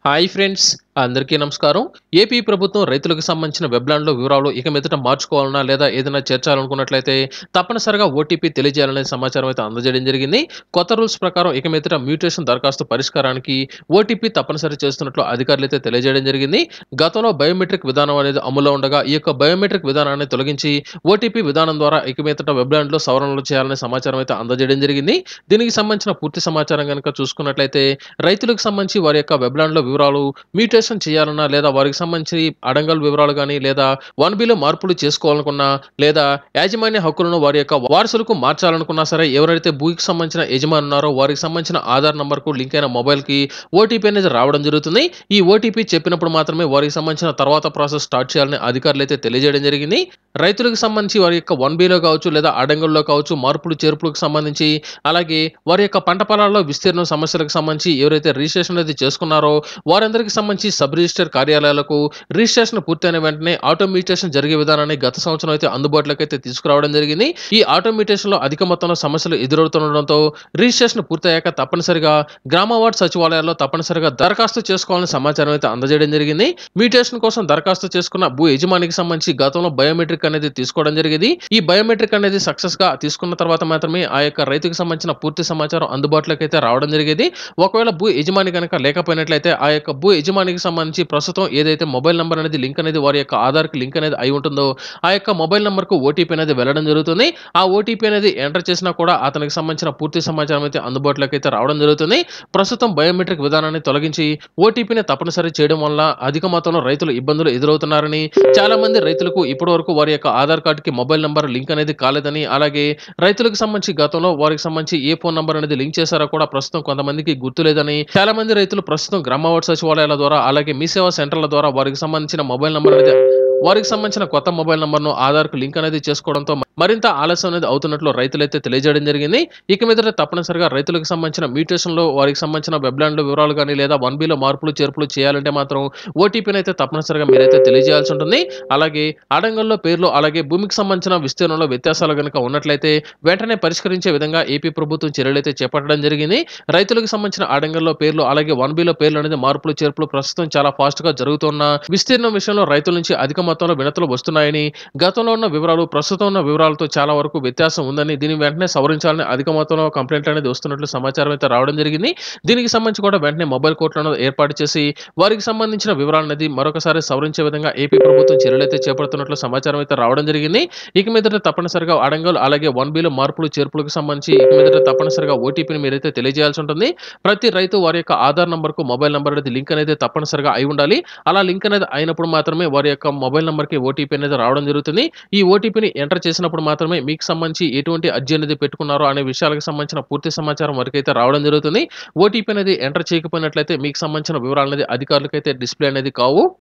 hi friends అందరికీ నమస్కారం AP ప్రభుత్వం రైతులకు సంబంధించిన వెబ్లాండ్లో వివరాలు ఇక మీదట మార్చుకోవాలన్నా లేదా ఏదైనా చేర్చాలనుకున్నట్లయితే తప్పనిసరిగా ఓటీపీ తెలియజేయాలనే సమాచారం అయితే అందజేయడం జరిగింది కొత్త రూల్స్ ప్రకారం ఇక మీదట మ్యూటేషన్ దరఖాస్తు పరిష్కారానికి ఓటీపీ తప్పనిసరి చేస్తున్నట్లు అధికారులు అయితే తెలియజేయడం జరిగింది గతంలో బయోమెట్రిక్ విధానం అనేది అమల్లో ఉండగా ఈ యొక్క బయోమెట్రిక్ విధానాన్ని తొలగించి ఓటీపీ విధానం ద్వారా ఇక మీదట వెబ్లాండ్లో సవరణలు చేయాలనే సమాచారం అయితే అందజేయడం జరిగింది దీనికి సంబంధించిన పూర్తి సమాచారం కనుక చూసుకున్నట్లయితే రైతులకు సంబంధించి వారి యొక్క వెబ్లాండ్లో వివరాలు మ్యూటేషన్ చేయాలన్నా లేదా వారికి సంబంధించి అడంగల్ వివరాలు కానీ లేదా వన్ బిలో మార్పులు చేసుకోవాలనుకున్నా లేదా యాజమాన్య హక్కులను వారి యొక్క వారసులకు మార్చాలనుకున్నా సరే ఎవరైతే భూమికి సంబంధించిన యజమాని ఉన్నారో వారికి సంబంధించిన ఆధార్ నంబర్కు లింక్ అయిన మొబైల్కి ఓటీపీ అనేది రావడం జరుగుతుంది ఈ ఓటీపీ చెప్పినప్పుడు మాత్రమే వారికి సంబంధించిన తర్వాత ప్రాసెస్ స్టార్ట్ చేయాలని అధికారులు అయితే తెలియజేయడం జరిగింది రైతులకు సంబంధించి వారి యొక్క వన్ బిలో కావచ్చు లేదా అడంగల్లో కావచ్చు మార్పులు చేర్పులకు సంబంధించి అలాగే వారి యొక్క పంట పొలాల్లో విస్తీర్ణం సమస్యలకు సంబంధించి ఎవరైతే రిజిస్ట్రేషన్ అయితే చేసుకున్నారో వారందరికీ సంబంధించి సబ్ రిజిస్టర్ కార్యాలయాలకు రిజిస్ట్రేషన్ పూర్తయిన వెంటనే ఆటోమేటేషన్ జరిగే విధానాన్ని గత సంవత్సరం అయితే అందుబాటులోకి అయితే తీసుకురావడం జరిగింది ఈ ఆటోమేటేషన్ లో అధిక మొత్తంలో సమస్యలు ఎదురవుతుండడంతో రిజిస్ట్రేషన్ పూర్తయ్యాక తప్పనిసరిగా గ్రామ వార్డ్ సచివాలయాల్లో తప్పనిసరిగా దరఖాస్తు చేసుకోవాలని సమాచారం అయితే అందజేయడం జరిగింది మ్యూటేషన్ కోసం దరఖాస్తు చేసుకున్న భూ యజమానికి సంబంధించి గతంలో బయోమెట్రిక్ అనేది తీసుకోవడం జరిగింది ఈ బయోమెట్రిక్ అనేది సక్సెస్ గా తీసుకున్న తర్వాత మాత్రమే ఆ యొక్క రైతుకు సంబంధించిన పూర్తి సమాచారం అందుబాటులోకి అయితే రావడం జరిగేది ఒకవేళ భూ యజమాని కనుక లేకపోయినట్లయితే ఆ యొక్క భూ యజమానికి సంబంధించి ప్రస్తుతం ఏదైతే మొబైల్ నంబర్ అనేది లింక్ అనేది వారి యొక్క ఆధార్కి లింక్ అనేది అయి ఉంటుందో ఆ యొక్క మొబైల్ నంబర్కు ఓటీపీ అనేది వెళ్ళడం జరుగుతుంది ఆ ఓటీపీ అనేది ఎంటర్ చేసినా కూడా అతనికి సంబంధించిన పూర్తి సమాచారం అయితే అందుబాటులోకి అయితే రావడం జరుగుతుంది ప్రస్తుతం బయోమెట్రిక్ విధానాన్ని తొలగించి ఓటీపీని తప్పనిసరి చేయడం వల్ల అధిక మొత్తంలో రైతులు ఇబ్బందులు ఎదురవుతున్నారని చాలా మంది రైతులకు ఇప్పటి వరకు వారి యొక్క ఆధార్ కార్డుకి మొబైల్ నంబర్ లింక్ అనేది కాలేదని అలాగే రైతులకు సంబంధించి గతంలో వారికి సంబంధించి ఏ ఫోన్ నంబర్ అనేది లింక్ చేశారో కూడా ప్రస్తుతం కొంతమందికి గుర్తులేదని చాలా మంది రైతులు ప్రస్తుతం గ్రామ వార్డు సచివాలయాల ద్వారా అలాగే మీ సేవా సెంటర్ల ద్వారా వారికి సంబంధించిన మొబైల్ నంబర్ అనేది వారికి సంబంధించిన కొత్త మొబైల్ నంబర్ను ఆధార్కు లింక్ అనేది చేసుకోవడంతో మరింత ఆలస్యం అనేది అవుతున్నట్లు రైతులైతే తెలియజేయడం జరిగింది ఇక మీదట తప్పనిసరిగా రైతులకు సంబంధించిన మ్యూటేషన్లో వారికి సంబంధించిన వెబ్లాండ్ వివరాలు కానీ లేదా వన్ బిలో మార్పులు చేర్పులు చేయాలంటే మాత్రం ఓటీపీని అయితే తప్పనిసరిగా మీరైతే తెలియజేయాల్సి ఉంటుంది అలాగే ఆడంగల్లో పేర్లు అలాగే భూమికి సంబంధించిన విస్తీర్ణంలో వ్యత్యాసాలు కనుక ఉన్నట్లయితే వెంటనే పరిష్కరించే విధంగా ఏపీ ప్రభుత్వం చర్యలైతే చేపట్టడం జరిగింది రైతులకు సంబంధించిన ఆడంగల్లో పేర్లు అలాగే వన్ బిలో పేర్లు అనేది మార్పులు చేర్పులు ప్రస్తుతం చాలా ఫాస్ట్ గా జరుగుతున్న విస్తీర్ణం విషయంలో రైతుల నుంచి అధిక మొత్తంలో వినతులు వస్తున్నాయని గతంలో ఉన్న వివరాలు ప్రస్తుతం ఉన్న వివరాలతో చాలా వరకు వ్యత్యాసం ఉందని దీన్ని వెంటనే సవరించాలని అధిక మొత్తంలో కంప్లైంట్ అనేది వస్తున్నట్లు సమాచారం అయితే రావడం జరిగింది దీనికి సంబంధించి కూడా వెంటనే మొబైల్ కోర్టులను ఏర్పాటు చేసి వారికి సంబంధించిన వివరాలు అనేది మరొకసారి సవరించే విధంగా ఏపీ ప్రభుత్వం చర్యలు అయితే చేపడుతున్నట్లు సమాచారం అయితే రావడం జరిగింది ఇక మీదట తప్పనిసరిగా అడంగల్ అలాగే వన్ బిలో మార్పులు చేర్పులకు సంబంధించి ఇక మీదట తప్పనిసరిగా ఓటీపీని మీరైతే తెలియజేయాల్సి ఉంటుంది ప్రతి రైతు వారి యొక్క ఆధార్ నంబర్కు మొబైల్ నంబర్ అనేది లింక్ అనేది తప్పనిసరిగా అయి ఉండాలి అలా లింక్ అనేది అయినప్పుడు మాత్రమే వారి యొక్క మొబైల్ నంబర్కి ఓటీపీ అనేది రావడం జరుగుతుంది ఈ ఓటీపీని ఎంటర్ చేసినప్పుడు మాత్రమే మీకు సంబంధించి ఎటువంటి అర్జీ అనేది పెట్టుకున్నారో అనే విషయాలకు సంబంధించిన పూర్తి సమాచారం వరకైతే రావడం జరుగుతుంది ఓటీపీ అనేది ఎంటర్ చేయకపోయినట్లయితే మీకు సంబంధించిన వివరాలు అనేది అధికారులకైతే డిస్ప్లే అనేది కావు